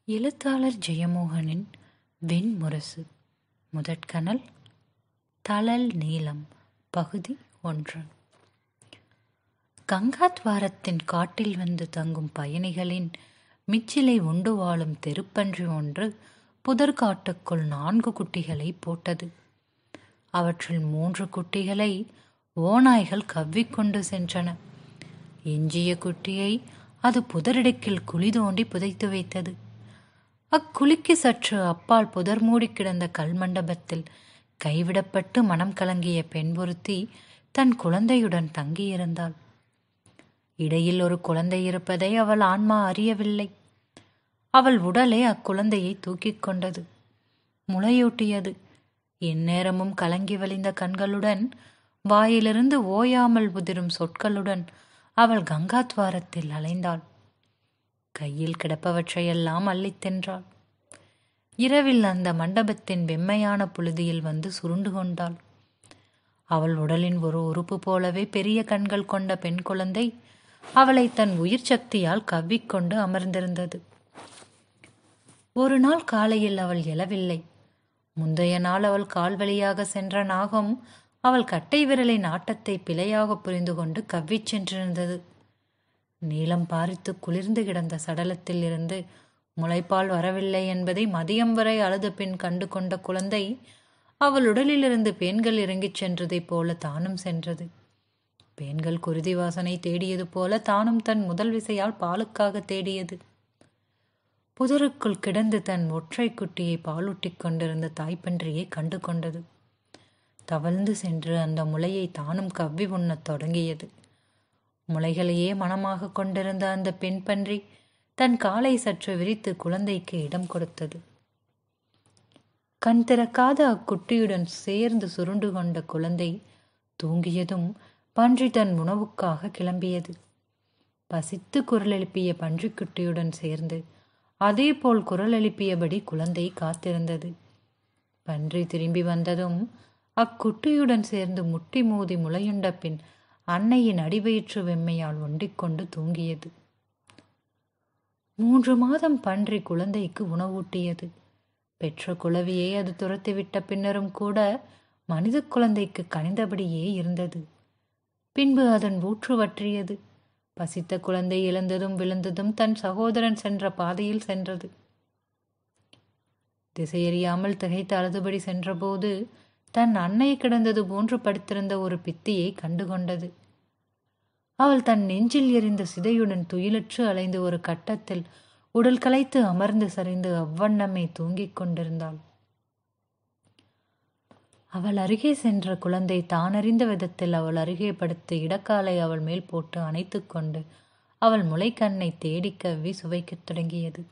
எழுத்தாளர் ஜெயமோகனின் வெண்முரசு முதற்கனல் தழல் நீலம் பகுதி ஒன்று கங்காத்வாரத்தின் காட்டில் வந்து தங்கும் பயணிகளின் மிச்சிலை உண்டு வாழும் தெருப்பன்றி ஒன்று புதர்காட்டுக்குள் நான்கு குட்டிகளை போட்டது அவற்றில் மூன்று குட்டிகளை ஓநாய்கள் கவ்விக்கொண்டு சென்றன எஞ்சிய குட்டியை அது புதரிடுக்கில் குழி தோண்டி புதைத்து வைத்தது அக்குழிக்கு சற்று அப்பால் புதர் மூடி கிடந்த கல்மண்டபத்தில் கைவிடப்பட்டு மனம் கலங்கிய பெண் ஒருத்தி தன் குழந்தையுடன் தங்கியிருந்தாள் இடையில் ஒரு குழந்தை இருப்பதை அவள் ஆன்மா அறியவில்லை அவள் உடலே அக்குழந்தையை தூக்கிக் கொண்டது முளையூட்டியது எந்நேரமும் கலங்கி வழிந்த கண்களுடன் வாயிலிருந்து ஓயாமல் உதிரும் சொற்களுடன் அவள் கங்காத்வாரத்தில் அலைந்தாள் கையில் கிடப்பவற்றையெல்லாம் அள்ளித் தின்றாள் இரவில் அந்த மண்டபத்தின் வெம்மையான புழுதியில் வந்து சுருண்டு கொண்டாள் அவள் உடலின் ஒரு உறுப்பு போலவே பெரிய கண்கள் கொண்ட பெண் குழந்தை அவளை தன் உயிர் சக்தியால் கவ்விக்கொண்டு அமர்ந்திருந்தது ஒரு நாள் காலையில் அவள் எழவில்லை முந்தைய நாள் அவள் கால் வழியாக சென்ற நாகம் அவள் கட்டை விரலின் ஆட்டத்தை பிழையாக புரிந்து கொண்டு கவ்விச் சென்றிருந்தது நீளம் பாரித்து குளிர்ந்து கிடந்த சடலத்தில் இருந்து முளைப்பால் வரவில்லை என்பதை மதியம் வரை அழுத பின் கண்டு கொண்ட குழந்தை அவள் உடலிலிருந்து பேன்கள் இறங்கிச் சென்றதைப் போல தானும் சென்றது பேன்கள் குருதி வாசனை தேடியது போல தானும் தன் முதல் விசையால் பாலுக்காக தேடியது புதருக்குள் கிடந்து தன் ஒற்றை குட்டியை பாலூட்டிக் கொண்டிருந்த தாய்ப்பன்றியை கண்டு கொண்டது தவழ்ந்து சென்று அந்த முளையை தானும் கவ்வி உண்ணத் தொடங்கியது முளைகளையே மனமாக கொண்டிருந்த அந்த பெண் பன்றி தன் காலை சற்று விரித்து குழந்தைக்கு இடம் கொடுத்தது கண் திறக்காத அக்குட்டியுடன் சேர்ந்து சுருண்டு கொண்ட குழந்தை தூங்கியதும் பன்றி தன் உணவுக்காக கிளம்பியது பசித்து குரல் எழுப்பிய பன்றிக்குட்டியுடன் சேர்ந்து அதேபோல் குரல் எழுப்பியபடி குழந்தை காத்திருந்தது பன்றி திரும்பி வந்ததும் அக்குட்டியுடன் சேர்ந்து முட்டி மோதி முளையுண்ட பின் அன்னையின் அடிவயிற்று வெம்மையால் ஒண்டிக்கொண்டு தூங்கியது மூன்று மாதம் பன்றி குழந்தைக்கு உணவூட்டியது பெற்ற குளவியை அது துரத்திவிட்ட பின்னரும் கூட மனித குழந்தைக்கு கனிந்தபடியே இருந்தது பின்பு அதன் ஊற்று வற்றியது பசித்த குழந்தை இழந்ததும் விழுந்ததும் தன் சகோதரன் சென்ற பாதையில் சென்றது திசையறியாமல் திகைத்து அழுதுபடி சென்றபோது தன் அன்னை கிடந்தது போன்று படுத்திருந்த ஒரு பித்தியை கண்டுகொண்டது அவள் தன் நெஞ்சில் எரிந்த சிதையுடன் துயிலற்று அலைந்து ஒரு கட்டத்தில் உடல் கலைத்து அமர்ந்து சரிந்து அவ்வண்ணமே தூங்கிக் கொண்டிருந்தாள் அவள் அருகே சென்ற குழந்தை தானறிந்த விதத்தில் அவள் அருகே படுத்து இடக்காலை அவள் மேல் போட்டு அணைத்து கொண்டு அவள் முளைக்கண்ணை தேடி கவ்வி சுவைக்கத் தொடங்கியது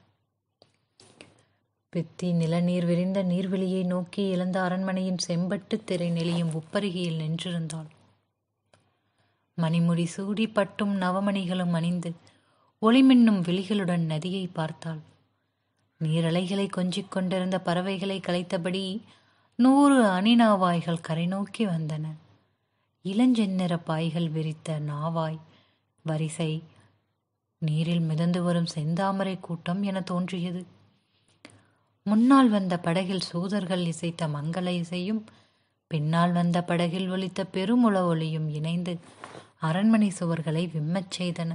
பித்தி நிலநீர் விரிந்த நீர்வெளியை நோக்கி இழந்த அரண்மனையின் செம்பட்டு திரை நெளியும் உப்பருகியில் நின்றிருந்தாள் மணிமுடி சூடி பட்டும் நவமணிகளும் அணிந்து ஒளிமின்னும் விழிகளுடன் நதியை பார்த்தாள் நீரலைகளை கொஞ்சிக் கொண்டிருந்த பறவைகளை கலைத்தபடி நூறு அணிநாவாய்கள் கரை நோக்கி வந்தன இளஞ்செந்நிற பாய்கள் விரித்த நாவாய் வரிசை நீரில் மிதந்து வரும் செந்தாமரை கூட்டம் என தோன்றியது முன்னால் வந்த படகில் சூதர்கள் இசைத்த மங்கள இசையும் பின்னால் வந்த படகில் ஒலித்த பெருமுள ஒளியும் இணைந்து அரண்மனை சுவர்களை விம்மச் செய்தன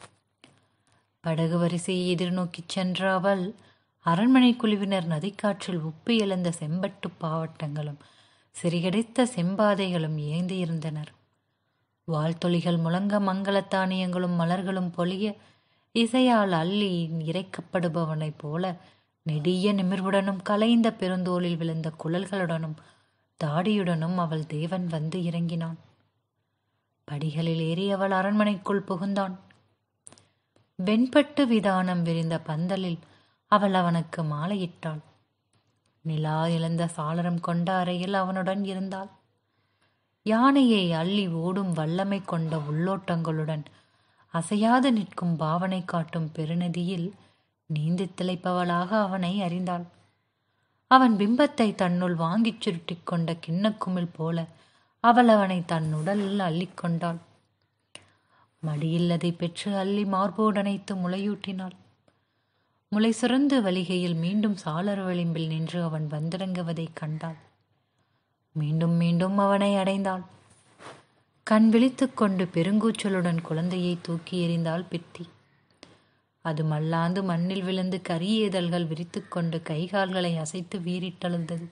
படகு வரிசையை எதிர்நோக்கிச் சென்ற அவள் அரண்மனை குழுவினர் நதிக்காற்றில் உப்பு இழந்த செம்பட்டு பாவட்டங்களும் சிறிகடைத்த செம்பாதைகளும் ஏந்தி இருந்தனர் வாழ்த்தொழிகள் முழங்க மங்களத்தானியங்களும் மலர்களும் பொழிய இசையால் அள்ளி இறைக்கப்படுபவனைப் போல நெடிய நிமிர்வுடனும் கலைந்த பெருந்தோளில் விழுந்த குழல்களுடனும் தாடியுடனும் அவள் தேவன் வந்து இறங்கினான் படிகளில் ஏறி அவள் அரண்மனைக்குள் புகுந்தான் வெண்பட்டு விதானம் விரிந்த பந்தலில் அவள் அவனுக்கு மாலையிட்டாள் நிலா இழந்த சாளரம் கொண்ட அறையில் அவனுடன் இருந்தாள் யானையை அள்ளி ஓடும் வல்லமை கொண்ட உள்ளோட்டங்களுடன் அசையாது நிற்கும் பாவனை காட்டும் பெருநதியில் நீந்தி திளைப்பவளாக அவனை அறிந்தாள் அவன் பிம்பத்தை தன்னுள் வாங்கிச் சுருட்டிக் கொண்ட கிண்ணக்குமிழ் போல அவள் அவனை தன் உடலில் அள்ளிக்கொண்டாள் மடியில் அதை பெற்று அள்ளி மார்போடனைத்து முளையூட்டினாள் முளை சுரந்து வலிகையில் மீண்டும் சாளர விளிம்பில் நின்று அவன் வந்திறங்குவதைக் கண்டாள் மீண்டும் மீண்டும் அவனை அடைந்தாள் கண் விழித்துக் கொண்டு பெருங்கூச்சலுடன் குழந்தையை தூக்கி எறிந்தாள் பித்தி அது மல்லாந்து மண்ணில் விழுந்து கரிய இதழ்கள் விரித்துக்கொண்டு கைகால்களை அசைத்து வீறிட்டழுந்தது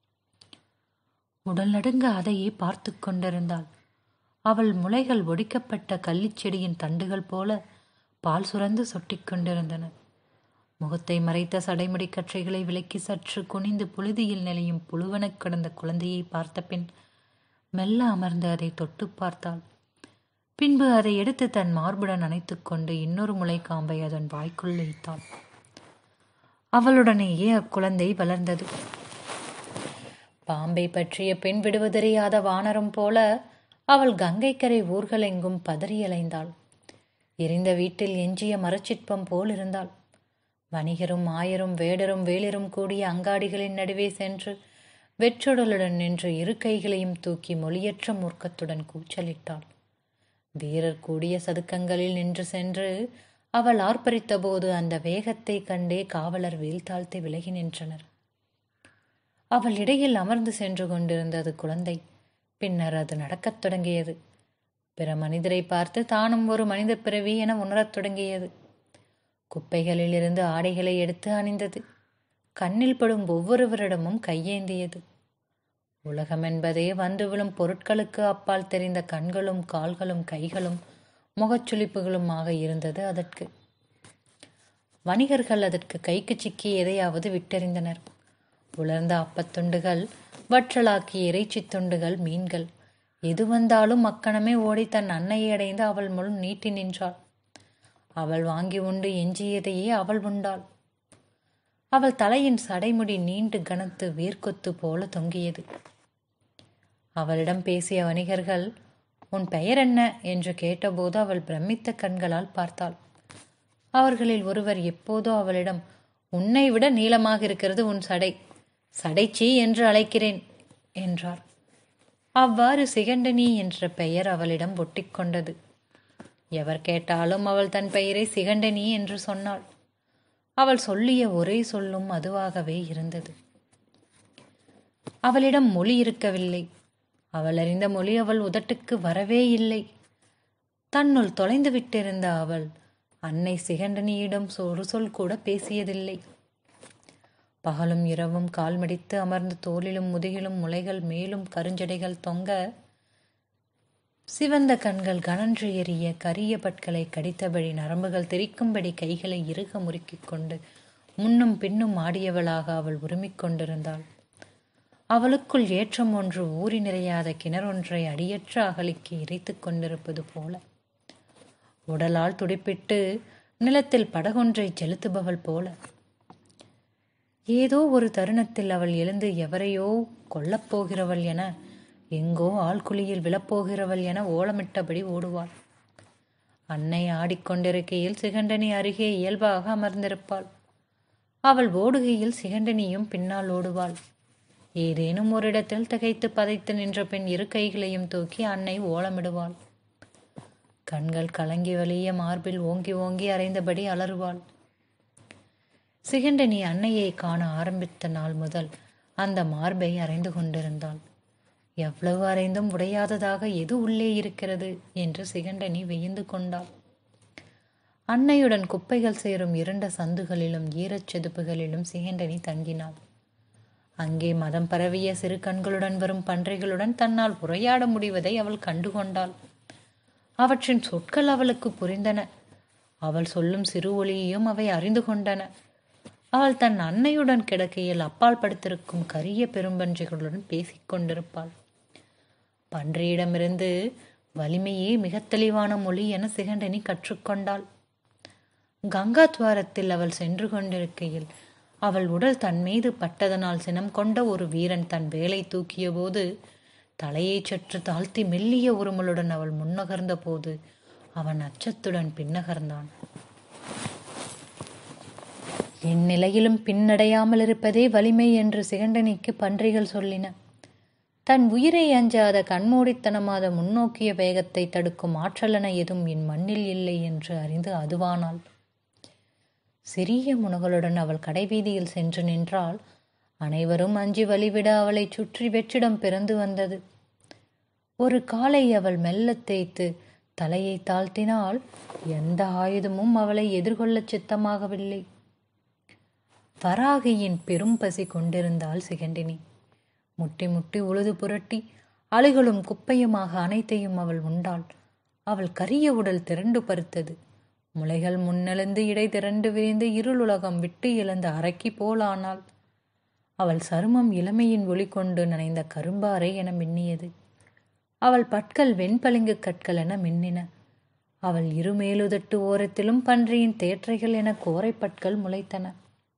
உடல் நடுங்க அதையே பார்த்து கொண்டிருந்தாள் அவள் முளைகள் ஒடிக்கப்பட்ட கள்ளிச்செடியின் தண்டுகள் போல பால் சுரந்து சொட்டிக் கொண்டிருந்தன முகத்தை மறைத்த சடைமுடி கற்றைகளை விலக்கி சற்று குனிந்து புழுதியில் நிலையும் புழுவனக் கிடந்த குழந்தையை பார்த்த பின் மெல்ல அமர்ந்து அதை தொட்டு பார்த்தாள் பின்பு அதை எடுத்து தன் மார்புடன் அணைத்துக் கொண்டு இன்னொரு முளைக்காம்பை அதன் வாய்க்குள் வைத்தாள் அவளுடனேயே அக்குழந்தை வளர்ந்தது பாம்பை பற்றிய பெண் விடுவதறியாத வானரம் போல அவள் கங்கைக்கரை ஊர்களெங்கும் பதறியலைந்தாள் எரிந்த வீட்டில் எஞ்சிய மரச்சிற்பம் போல் இருந்தாள் வணிகரும் ஆயரும் வேடரும் வேளிரும் கூடிய அங்காடிகளின் நடுவே சென்று வெற்றுடலுடன் நின்று இரு கைகளையும் தூக்கி மொழியற்ற மூர்க்கத்துடன் கூச்சலிட்டாள் வீரர் கூடிய சதுக்கங்களில் நின்று சென்று அவள் ஆர்ப்பரித்தபோது அந்த வேகத்தை கண்டே காவலர் வீழ்த்தாழ்த்தி விலகி நின்றனர் அவள் இடையில் அமர்ந்து சென்று கொண்டிருந்தது குழந்தை பின்னர் அது நடக்கத் தொடங்கியது பிற மனிதரை பார்த்து தானும் ஒரு மனித பிறவி என உணரத் தொடங்கியது குப்பைகளில் இருந்து ஆடைகளை எடுத்து அணிந்தது கண்ணில் படும் ஒவ்வொருவரிடமும் கையேந்தியது உலகம் என்பதே வந்து விழும் பொருட்களுக்கு அப்பால் தெரிந்த கண்களும் கால்களும் கைகளும் முகச்சுளிப்புகளுமாக இருந்தது அதற்கு வணிகர்கள் அதற்கு கைக்கு சிக்கி எதையாவது விட்டெறிந்தனர் உலர்ந்த அப்பத்துண்டுகள் வற்றலாக்கிய இறைச்சி துண்டுகள் மீன்கள் எது வந்தாலும் மக்கணமே ஓடி தன் அன்னையை அடைந்து அவள் முன் நீட்டி நின்றாள் அவள் வாங்கி உண்டு எஞ்சியதையே அவள் உண்டாள் அவள் தலையின் சடைமுடி நீண்டு கனத்து வேர்க்கொத்து போல தொங்கியது அவளிடம் பேசிய வணிகர்கள் உன் பெயர் என்ன என்று கேட்டபோது அவள் பிரமித்த கண்களால் பார்த்தாள் அவர்களில் ஒருவர் எப்போதோ அவளிடம் உன்னை விட நீளமாக இருக்கிறது உன் சடை சடைச்சி என்று அழைக்கிறேன் என்றார் அவ்வாறு சிகண்டனி என்ற பெயர் அவளிடம் ஒட்டிக்கொண்டது எவர் கேட்டாலும் அவள் தன் பெயரை சிகண்டனி என்று சொன்னாள் அவள் சொல்லிய ஒரே சொல்லும் அதுவாகவே இருந்தது அவளிடம் மொழி இருக்கவில்லை அவள் அறிந்த மொழி அவள் உதட்டுக்கு வரவே இல்லை தன்னுள் தொலைந்து விட்டிருந்த அவள் அன்னை சிகண்டனியிடம் ஒரு சொல் கூட பேசியதில்லை பகலும் இரவும் கால் மடித்து அமர்ந்து தோளிலும் முதுகிலும் முளைகள் மேலும் கருஞ்சடைகள் தொங்க சிவந்த கண்கள் கனன்று எரிய கரிய பற்களை கடித்தபடி நரம்புகள் தெரிக்கும்படி கைகளை இறுக முறுக்கிக் கொண்டு முன்னும் பின்னும் ஆடியவளாக அவள் உருமிக் கொண்டிருந்தாள் அவளுக்குள் ஏற்றம் ஒன்று ஊறி நிறையாத கிணறொன்றை அடியற்ற அகலிக்கு இறைத்துக் கொண்டிருப்பது போல உடலால் துடிப்பிட்டு நிலத்தில் படகொன்றை செலுத்துபவள் போல ஏதோ ஒரு தருணத்தில் அவள் எழுந்து எவரையோ கொல்லப் போகிறவள் என எங்கோ ஆழ்குழியில் விழப்போகிறவள் என ஓலமிட்டபடி ஓடுவாள் அன்னை ஆடிக்கொண்டிருக்கையில் சிகண்டனி அருகே இயல்பாக அமர்ந்திருப்பாள் அவள் ஓடுகையில் சிகண்டனியும் பின்னால் ஓடுவாள் ஏதேனும் ஒரு இடத்தில் திகைத்து பதைத்து நின்ற பின் இரு கைகளையும் தூக்கி அன்னை ஓலமிடுவாள் கண்கள் கலங்கி வலிய மார்பில் ஓங்கி ஓங்கி அறைந்தபடி அலறுவாள் சிகண்டனி அன்னையை காண ஆரம்பித்த நாள் முதல் அந்த மார்பை அறைந்து கொண்டிருந்தாள் எவ்வளவு அறைந்தும் உடையாததாக எது உள்ளே இருக்கிறது என்று சிகண்டனி வியந்து கொண்டாள் அன்னையுடன் குப்பைகள் சேரும் இருண்ட சந்துகளிலும் ஈரச் செதுப்புகளிலும் சிகண்டனி தங்கினாள் அங்கே மதம் பரவிய சிறு கண்களுடன் வரும் பன்றைகளுடன் தன்னால் உரையாட முடிவதை அவள் கண்டுகொண்டாள் அவற்றின் சொற்கள் அவளுக்கு புரிந்தன அவள் சொல்லும் சிறு ஒளியையும் அவை அறிந்து கொண்டன அவள் தன் அன்னையுடன் கிடக்கையில் அப்பால் படுத்திருக்கும் கரிய பெரும்பன்றிகளுடன் பேசிக் கொண்டிருப்பாள் பன்றியிடமிருந்து வலிமையே மிக தெளிவான மொழி என சிகண்டனி கற்றுக்கொண்டாள் கங்கா துவாரத்தில் அவள் சென்று கொண்டிருக்கையில் அவள் உடல் தன் மீது பட்டதனால் சினம் கொண்ட ஒரு வீரன் தன் வேலை தூக்கிய போது தலையை சற்று தாழ்த்தி மெல்லிய உருமலுடன் அவள் முன்னகர்ந்த போது அவன் அச்சத்துடன் பின்னகர்ந்தான் என் நிலையிலும் பின்னடையாமல் இருப்பதே வலிமை என்று சிகண்டனிக்கு பன்றிகள் சொல்லின தன் உயிரை அஞ்சாத கண்மூடித்தனமாத முன்னோக்கிய வேகத்தை தடுக்கும் ஆற்றலென எதுவும் என் மண்ணில் இல்லை என்று அறிந்து அதுவானாள் சிறிய முனகளுடன் அவள் கடைவீதியில் சென்று நின்றால் அனைவரும் அஞ்சி வழிவிட அவளைச் சுற்றி வெற்றிடம் பிறந்து வந்தது ஒரு காலை அவள் மெல்லத் தேய்த்து தலையை தாழ்த்தினால் எந்த ஆயுதமும் அவளை எதிர்கொள்ளச் சித்தமாகவில்லை வராகியின் பெரும் பசி கொண்டிருந்தாள் சிகண்டினி முட்டி முட்டி உழுது புரட்டி அழுகளும் குப்பையுமாக அனைத்தையும் அவள் உண்டாள் அவள் கரிய உடல் திரண்டு பருத்தது முளைகள் முன்னெழுந்து இடை திரண்டு விரிந்து இருளுலகம் விட்டு இழந்த அரக்கி போலானாள் அவள் சருமம் இளமையின் ஒளி கொண்டு நனைந்த கரும்பாறை என மின்னியது அவள் பற்கள் வெண்பளிங்கு கற்கள் என மின்னின அவள் இருமேலுதட்டு ஓரத்திலும் பன்றியின் தேற்றைகள் என கோரை பற்கள் முளைத்தன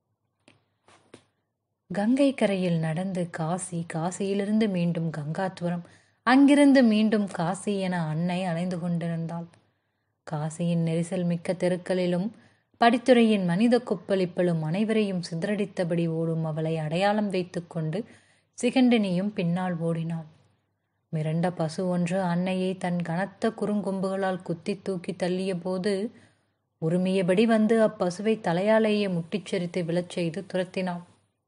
கங்கை கரையில் நடந்து காசி காசியிலிருந்து மீண்டும் கங்காத்துவரம் அங்கிருந்து மீண்டும் காசி என அன்னை அலைந்து கொண்டிருந்தாள் காசியின் நெரிசல் மிக்க தெருக்களிலும் படித்துறையின் மனித கொப்பளிப்பிலும் அனைவரையும் சிதறடித்தபடி ஓடும் அவளை அடையாளம் வைத்துக்கொண்டு சிகண்டினியும் பின்னால் ஓடினாள் மிரண்ட பசு ஒன்று அன்னையை தன் கனத்த குறுங்கொம்புகளால் குத்தி தூக்கி தள்ளிய போது உரிமையபடி வந்து அப்பசுவை தலையாலேயே முட்டிச் சரித்து விழச் செய்து துரத்தினாள்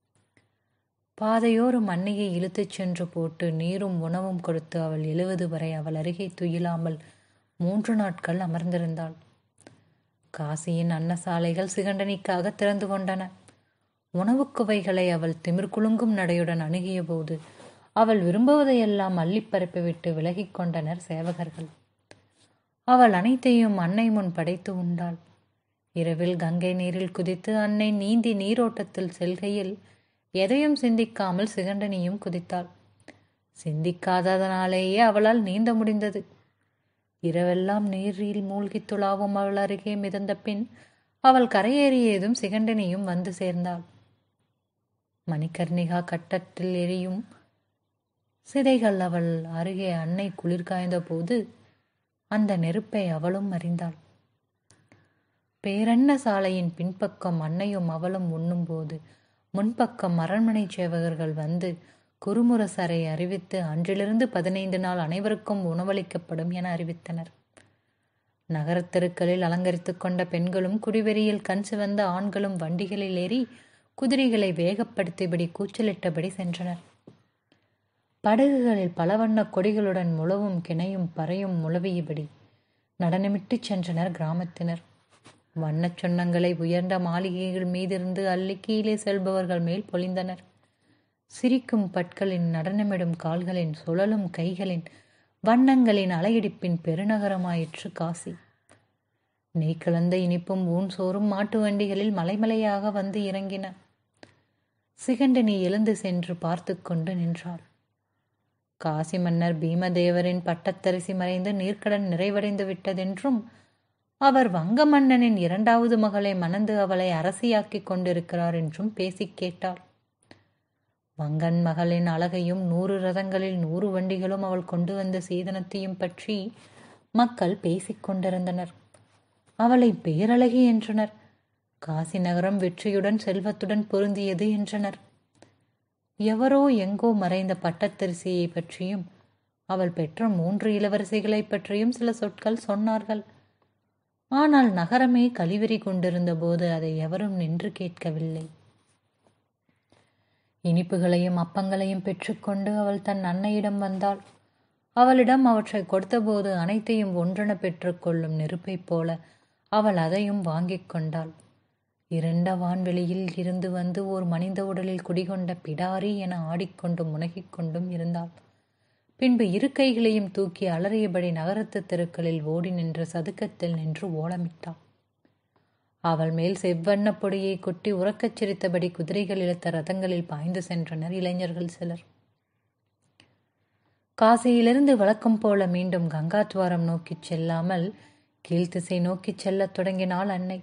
பாதையோரும் அன்னையை இழுத்துச் சென்று போட்டு நீரும் உணவும் கொடுத்து அவள் எழுவது வரை அவள் அருகே துயிலாமல் மூன்று நாட்கள் அமர்ந்திருந்தாள் காசியின் அன்னசாலைகள் சிகண்டனிக்காக திறந்து கொண்டன உணவுக் குவைகளை அவள் திமிர் குலுங்கும் நடையுடன் அணுகிய போது அவள் விரும்புவதையெல்லாம் அள்ளிப் பரப்பிவிட்டு விலகிக் கொண்டனர் சேவகர்கள் அவள் அனைத்தையும் அன்னை முன் படைத்து உண்டாள் இரவில் கங்கை நீரில் குதித்து அன்னை நீந்தி நீரோட்டத்தில் செல்கையில் எதையும் சிந்திக்காமல் சிகண்டனியும் குதித்தாள் சிந்திக்காததனாலேயே அவளால் நீந்த முடிந்தது இரவெல்லாம் நீரில் மூழ்கி துளாவும் அவள் அருகே மிதந்த பின் அவள் கரையேறியதும் சிகண்டனியும் வந்து சேர்ந்தாள் மணிகர்ணிகா கட்டத்தில் எரியும் சிதைகள் அவள் அருகே அன்னை குளிர் காய்ந்த போது அந்த நெருப்பை அவளும் அறிந்தாள் பேரன்ன சாலையின் பின்பக்கம் அன்னையும் அவளும் உண்ணும்போது முன்பக்கம் அரண்மனை சேவகர்கள் வந்து குறுமுரசரை அறிவித்து அன்றிலிருந்து பதினைந்து நாள் அனைவருக்கும் உணவளிக்கப்படும் என அறிவித்தனர் நகரத் தெருக்களில் அலங்கரித்து கொண்ட பெண்களும் குடிவெறியில் கண் சிவந்த ஆண்களும் வண்டிகளில் ஏறி குதிரைகளை வேகப்படுத்தியபடி கூச்சலிட்டபடி சென்றனர் படகுகளில் பல வண்ண கொடிகளுடன் முழவும் கிணையும் பறையும் முழவியபடி நடனமிட்டுச் சென்றனர் கிராமத்தினர் வண்ணச் சொன்னங்களை உயர்ந்த மாளிகைகள் மீதிருந்து அள்ளி கீழே செல்பவர்கள் மேல் பொழிந்தனர் சிரிக்கும் பற்களின் நடனமிடும் கால்களின் சுழலும் கைகளின் வண்ணங்களின் அலையடிப்பின் பெருநகரமாயிற்று காசி நெய் கலந்த இனிப்பும் ஊன் சோறும் மாட்டு வண்டிகளில் மலைமலையாக வந்து இறங்கின சிகண்டனி எழுந்து சென்று பார்த்து கொண்டு நின்றாள் காசி மன்னர் பீமதேவரின் பட்டத்தரிசி மறைந்து நீர்க்கடன் நிறைவடைந்து விட்டதென்றும் அவர் வங்க மன்னனின் இரண்டாவது மகளை மணந்து அவளை அரசியாக்கிக் கொண்டிருக்கிறார் என்றும் பேசிக் கேட்டாள் வங்கன் மகளின் அழகையும் நூறு ரதங்களில் நூறு வண்டிகளும் அவள் கொண்டு வந்த சீதனத்தையும் பற்றி மக்கள் பேசிக் கொண்டிருந்தனர் அவளை பேரழகி என்றனர் காசி நகரம் வெற்றியுடன் செல்வத்துடன் பொருந்தியது என்றனர் எவரோ எங்கோ மறைந்த பட்டத்தரிசியை பற்றியும் அவள் பெற்ற மூன்று இளவரசிகளைப் பற்றியும் சில சொற்கள் சொன்னார்கள் ஆனால் நகரமே கழிவெறி கொண்டிருந்த போது அதை எவரும் நின்று கேட்கவில்லை இனிப்புகளையும் அப்பங்களையும் பெற்றுக்கொண்டு அவள் தன் அன்னையிடம் வந்தாள் அவளிடம் அவற்றை கொடுத்தபோது அனைத்தையும் ஒன்றென பெற்றுக்கொள்ளும் நெருப்பைப் போல அவள் அதையும் வாங்கிக் கொண்டாள் இருண்ட வான்வெளியில் இருந்து வந்து ஓர் மனித உடலில் குடிகொண்ட பிடாரி என ஆடிக்கொண்டும் முனகிக் கொண்டும் இருந்தாள் பின்பு இரு கைகளையும் தூக்கி அலறியபடி நகரத்து தெருக்களில் ஓடி நின்ற சதுக்கத்தில் நின்று ஓலமிட்டாள் அவள் மேல் செவ்வண்ண பொடியை கொட்டி உறக்கச் சிரித்தபடி குதிரைகள் இழுத்த ரதங்களில் பாய்ந்து சென்றனர் இளைஞர்கள் சிலர் காசியிலிருந்து வழக்கம் போல மீண்டும் கங்காத்வாரம் நோக்கிச் செல்லாமல் கீழ்த்திசை நோக்கிச் செல்லத் தொடங்கினாள் அன்னை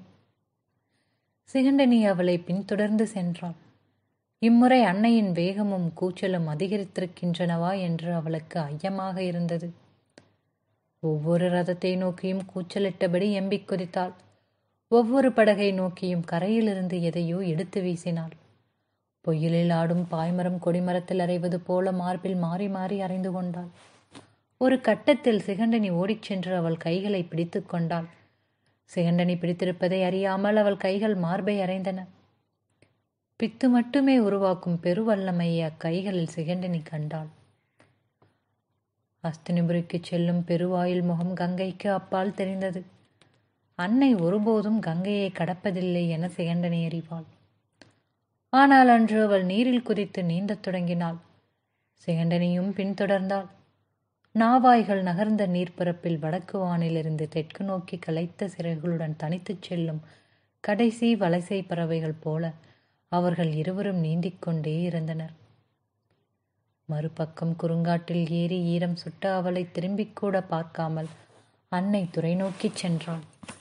சிகண்டனி அவளை பின்தொடர்ந்து சென்றாள் இம்முறை அன்னையின் வேகமும் கூச்சலும் அதிகரித்திருக்கின்றனவா என்று அவளுக்கு ஐயமாக இருந்தது ஒவ்வொரு ரதத்தை நோக்கியும் கூச்சலிட்டபடி எம்பிக் குதித்தாள் ஒவ்வொரு படகை நோக்கியும் கரையிலிருந்து எதையோ எடுத்து வீசினாள் பொய்யிலில் ஆடும் பாய்மரம் கொடிமரத்தில் அறைவது போல மார்பில் மாறி மாறி அறைந்து கொண்டாள் ஒரு கட்டத்தில் சிகண்டனி ஓடிச் சென்று அவள் கைகளை பிடித்து கொண்டாள் சிகண்டனி பிடித்திருப்பதை அறியாமல் அவள் கைகள் மார்பை அறைந்தன பித்து மட்டுமே உருவாக்கும் பெருவல்லமையை அக்கைகளில் சிகண்டனி கண்டாள் அஸ்தினிபுரிக்கு செல்லும் பெருவாயில் முகம் கங்கைக்கு அப்பால் தெரிந்தது அன்னை ஒருபோதும் கங்கையை கடப்பதில்லை என சிகண்டனை அறிவாள் ஆனால் அன்று அவள் நீரில் குதித்து நீந்தத் தொடங்கினாள் சிகண்டனியும் பின்தொடர்ந்தாள் நாவாய்கள் நகர்ந்த நீர்ப்பரப்பில் வடக்கு வானிலிருந்து தெற்கு நோக்கி கலைத்த சிறகுகளுடன் தனித்துச் செல்லும் கடைசி வலசை பறவைகள் போல அவர்கள் இருவரும் நீந்திக் கொண்டே இருந்தனர் மறுபக்கம் குறுங்காட்டில் ஏறி ஈரம் சுட்ட அவளை திரும்பிக் கூட பார்க்காமல் அன்னை துறை நோக்கிச் சென்றாள்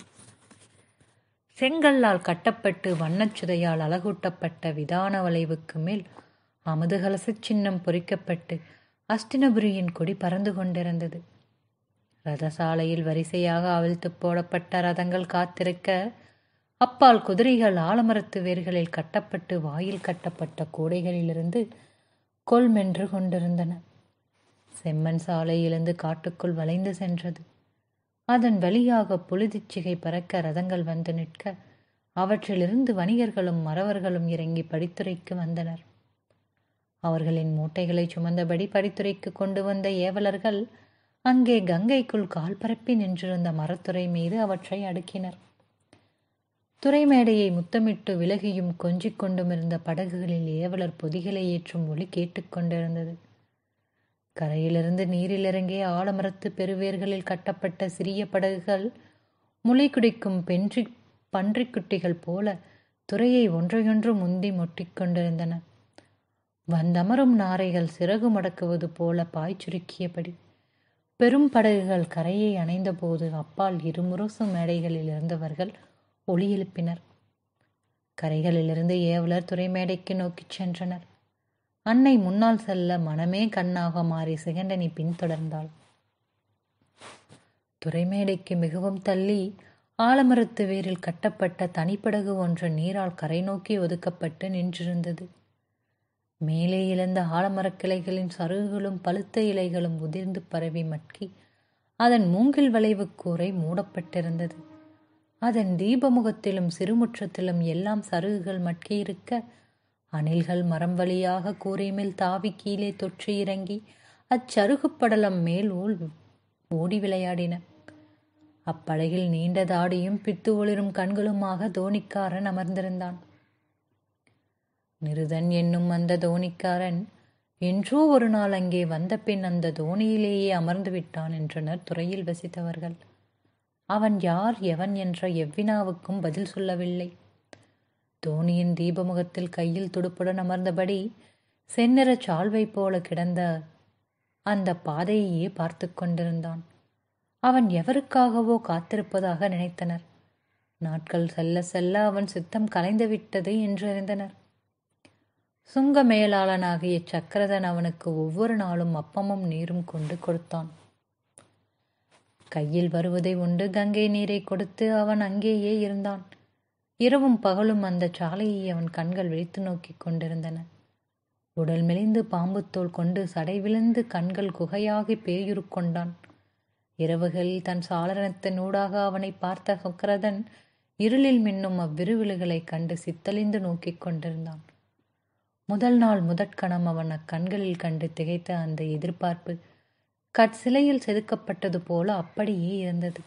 செங்கல்லால் கட்டப்பட்டு வண்ணச்சுதையால் அழகூட்டப்பட்ட விதான வளைவுக்கு மேல் அமுதுகலச சின்னம் பொறிக்கப்பட்டு அஸ்தினபுரியின் கொடி பறந்து கொண்டிருந்தது ரதசாலையில் வரிசையாக அவிழ்த்து போடப்பட்ட ரதங்கள் காத்திருக்க அப்பால் குதிரைகள் ஆலமரத்து வேர்களில் கட்டப்பட்டு வாயில் கட்டப்பட்ட கூடைகளிலிருந்து கொள் மென்று கொண்டிருந்தன செம்மண் சாலையிலிருந்து காட்டுக்குள் வளைந்து சென்றது அதன் வழியாக புழுதிச்சிகை பறக்க ரதங்கள் வந்து நிற்க அவற்றிலிருந்து வணிகர்களும் மறவர்களும் இறங்கி படித்துறைக்கு வந்தனர் அவர்களின் மூட்டைகளை சுமந்தபடி படித்துறைக்கு கொண்டு வந்த ஏவலர்கள் அங்கே கங்கைக்குள் கால் பரப்பி நின்றிருந்த மரத்துறை மீது அவற்றை அடுக்கினர் துறைமேடையை முத்தமிட்டு விலகியும் கொஞ்சிக் கொண்டும் இருந்த படகுகளில் ஏவலர் பொதிகளை ஏற்றும் ஒளி கேட்டுக்கொண்டிருந்தது கரையிலிருந்து நீரில் இறங்கிய ஆலமரத்து பெருவேர்களில் கட்டப்பட்ட சிறிய படகுகள் முளை குடிக்கும் பென்றி பன்றிக்குட்டிகள் போல துறையை ஒன்றையொன்று முந்தி முட்டிக் கொண்டிருந்தன வந்தமரும் நாரைகள் சிறகு மடக்குவது போல பாய் சுருக்கியபடி பெரும் படகுகள் கரையை அணைந்தபோது அப்பால் இருமுரசு மேடைகளில் இருந்தவர்கள் ஒளி எழுப்பினர் கரைகளிலிருந்து ஏவலர் துறைமேடைக்கு நோக்கிச் சென்றனர் அன்னை முன்னால் செல்ல மனமே கண்ணாக மாறி சிகண்டனி பின்தொடர்ந்தாள் துறைமேடைக்கு மிகவும் தள்ளி ஆலமரத்து வேரில் கட்டப்பட்ட தனிப்படகு ஒன்று நீரால் கரை நோக்கி ஒதுக்கப்பட்டு நின்றிருந்தது மேலே இழந்த ஆலமரக் கிளைகளின் சருகுகளும் பழுத்த இலைகளும் உதிர்ந்து பரவி மட்கி அதன் மூங்கில் வளைவு கூரை மூடப்பட்டிருந்தது அதன் தீபமுகத்திலும் சிறுமுற்றத்திலும் எல்லாம் சருகுகள் மட்கியிருக்க அணில்கள் மரம் வழியாக கூரை மேல் தாவி கீழே தொற்றி இறங்கி அச்சருகு படலம் மேல் ஊல் ஓடி விளையாடின அப்படகில் நீண்ட தாடியும் பித்து ஒளிரும் கண்களுமாக தோணிக்காரன் அமர்ந்திருந்தான் நிருதன் என்னும் அந்த தோணிக்காரன் என்றோ ஒரு நாள் அங்கே வந்த பின் அந்த தோணியிலேயே அமர்ந்து விட்டான் என்றனர் துறையில் வசித்தவர்கள் அவன் யார் எவன் என்ற எவ்வினாவுக்கும் பதில் சொல்லவில்லை தோணியின் தீபமுகத்தில் கையில் துடுப்புடன் அமர்ந்தபடி செந்நிற சால்வை போல கிடந்த அந்த பாதையையே பார்த்து கொண்டிருந்தான் அவன் எவருக்காகவோ காத்திருப்பதாக நினைத்தனர் நாட்கள் செல்ல செல்ல அவன் சித்தம் கலைந்து விட்டது என்று அறிந்தனர் சுங்க மேலாளனாகிய சக்கரதன் அவனுக்கு ஒவ்வொரு நாளும் அப்பமும் நீரும் கொண்டு கொடுத்தான் கையில் வருவதை உண்டு கங்கை நீரை கொடுத்து அவன் அங்கேயே இருந்தான் இரவும் பகலும் அந்த சாலையை அவன் கண்கள் விழித்து நோக்கிக் கொண்டிருந்தன உடல் மெலிந்து பாம்புத்தோல் கொண்டு சடை விழுந்து கண்கள் குகையாகி பேயுரு கொண்டான் இரவுகளில் தன் சாளரத்தின் ஊடாக அவனை பார்த்த சுக்கரதன் இருளில் மின்னும் அவ்விருவிழுகளைக் கண்டு சித்தலிந்து நோக்கிக் கொண்டிருந்தான் முதல் நாள் முதற்கணம் அவன் அக்கண்களில் கண்டு திகைத்த அந்த எதிர்பார்ப்பு கற்சிலையில் செதுக்கப்பட்டது போல அப்படியே இருந்தது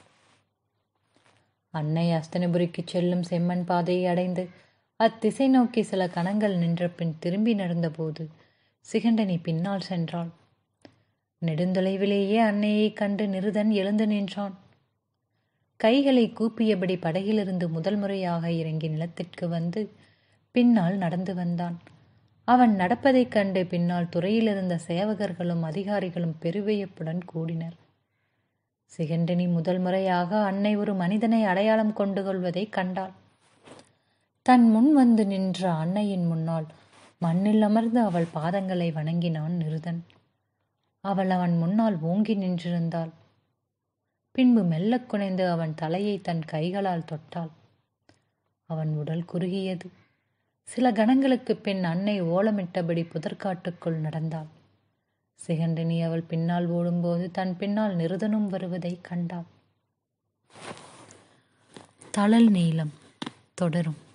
அன்னை அஸ்தனபுரிக்கு செல்லும் செம்மண் பாதையை அடைந்து அத்திசை நோக்கி சில கணங்கள் நின்ற பின் திரும்பி நடந்தபோது சிகண்டனி பின்னால் சென்றாள் நெடுந்தொலைவிலேயே அன்னையைக் கண்டு நிருதன் எழுந்து நின்றான் கைகளை கூப்பியபடி படகிலிருந்து முதல் முறையாக இறங்கி நிலத்திற்கு வந்து பின்னால் நடந்து வந்தான் அவன் நடப்பதைக் கண்டு பின்னால் துறையிலிருந்த சேவகர்களும் அதிகாரிகளும் பெருவியப்புடன் கூடினர் சிகண்டனி முதல் முறையாக அன்னை ஒரு மனிதனை அடையாளம் கொண்டு கொள்வதை கண்டாள் தன் முன் வந்து நின்ற அன்னையின் முன்னால் மண்ணில் அமர்ந்து அவள் பாதங்களை வணங்கினான் நிருதன் அவள் அவன் முன்னால் ஓங்கி நின்றிருந்தாள் பின்பு மெல்லக் குனைந்து அவன் தலையை தன் கைகளால் தொட்டாள் அவன் உடல் குறுகியது சில கணங்களுக்கு பின் அன்னை ஓலமிட்டபடி புதற்காட்டுக்குள் நடந்தாள் சிகண்டினி அவள் பின்னால் ஓடும்போது தன் பின்னால் நிருதனும் வருவதை கண்டாள் தழல் நீளம் தொடரும்